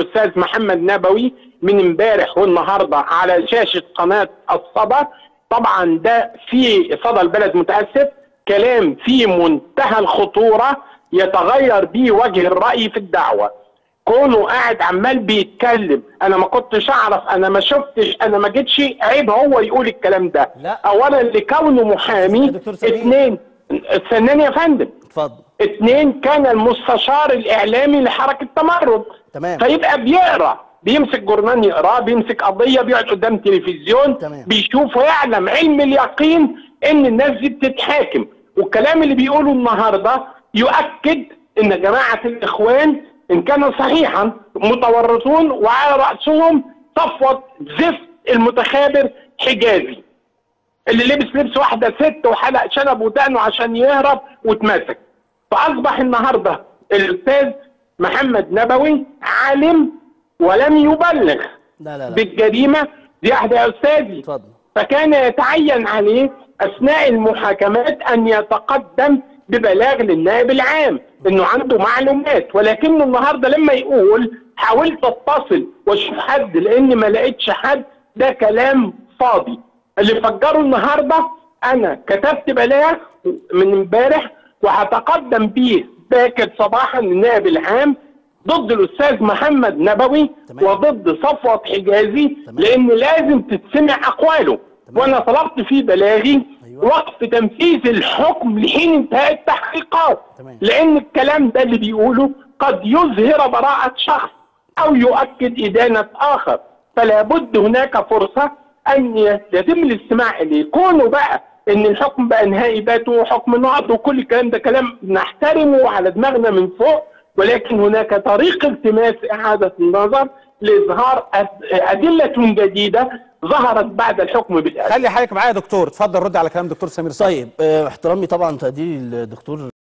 الاستاذ محمد نبوي من امبارح والنهارده على شاشه قناه الصدى طبعا ده في صدى البلد متاسف كلام في منتهى الخطوره يتغير بيه وجه الراي في الدعوه كونه قاعد عمال بيتكلم انا ما كنتش اعرف انا ما شفتش انا ما جيتش عيب هو يقول الكلام ده لا. اولا لكونه محامي يا دكتور سمير. اثنين استناني يا فندم اتفضل اثنين كان المستشار الاعلامي لحركه تمرد تمام. فيبقى بيقرا بيمسك جورنال يقراه بيمسك قضيه بيقعد قدام تلفزيون تمام. بيشوف ويعلم علم اليقين ان الناس دي بتتحاكم والكلام اللي بيقوله النهارده يؤكد ان جماعه الاخوان ان كان صحيحا متورطون وعلى راسهم صفوه زفت المتخابر حجازي اللي لبس لبس واحده ست وحلق شنب ودقنه عشان يهرب واتمسك فاصبح النهارده الاستاذ محمد نبوي عالم ولم يبلغ لا لا لا بالجريمه دي واحده يا استاذي اتفضل فكان يتعين عليه اثناء المحاكمات ان يتقدم ببلاغ للنائب العام انه عنده معلومات ولكنه النهارده لما يقول حاولت اتصل واشوف حد لان ما لقيتش حد ده كلام فاضي اللي فجره النهارده انا كتبت بلاغ من امبارح وهتقدم بيه باكر صباحا للنائب العام ضد الاستاذ محمد نبوي تمام. وضد صفوت حجازي تمام. لان لازم تتسمع اقواله تمام. وانا طلبت في بلاغي أيوة. وقف تنفيذ الحكم لحين انتهاء التحقيقات تمام. لان الكلام ده اللي بيقوله قد يظهر براءة شخص او يؤكد ادانة اخر فلا بد هناك فرصة ان يتم الاستماع اليه كونه بقى ان الحكم بقى نهائي باتوا حكم نقض وكل الكلام ده كلام نحترمه على دماغنا من فوق ولكن هناك طريق التماس اعادة النظر لاظهار أد- ادلة جديدة ظهرت بعد الحكم بالأسف خلي حضرتك معايا يا دكتور اتفضل رد على كلام دكتور سمير صبري طيب آه، احترامي طبعا تقديري للدكتور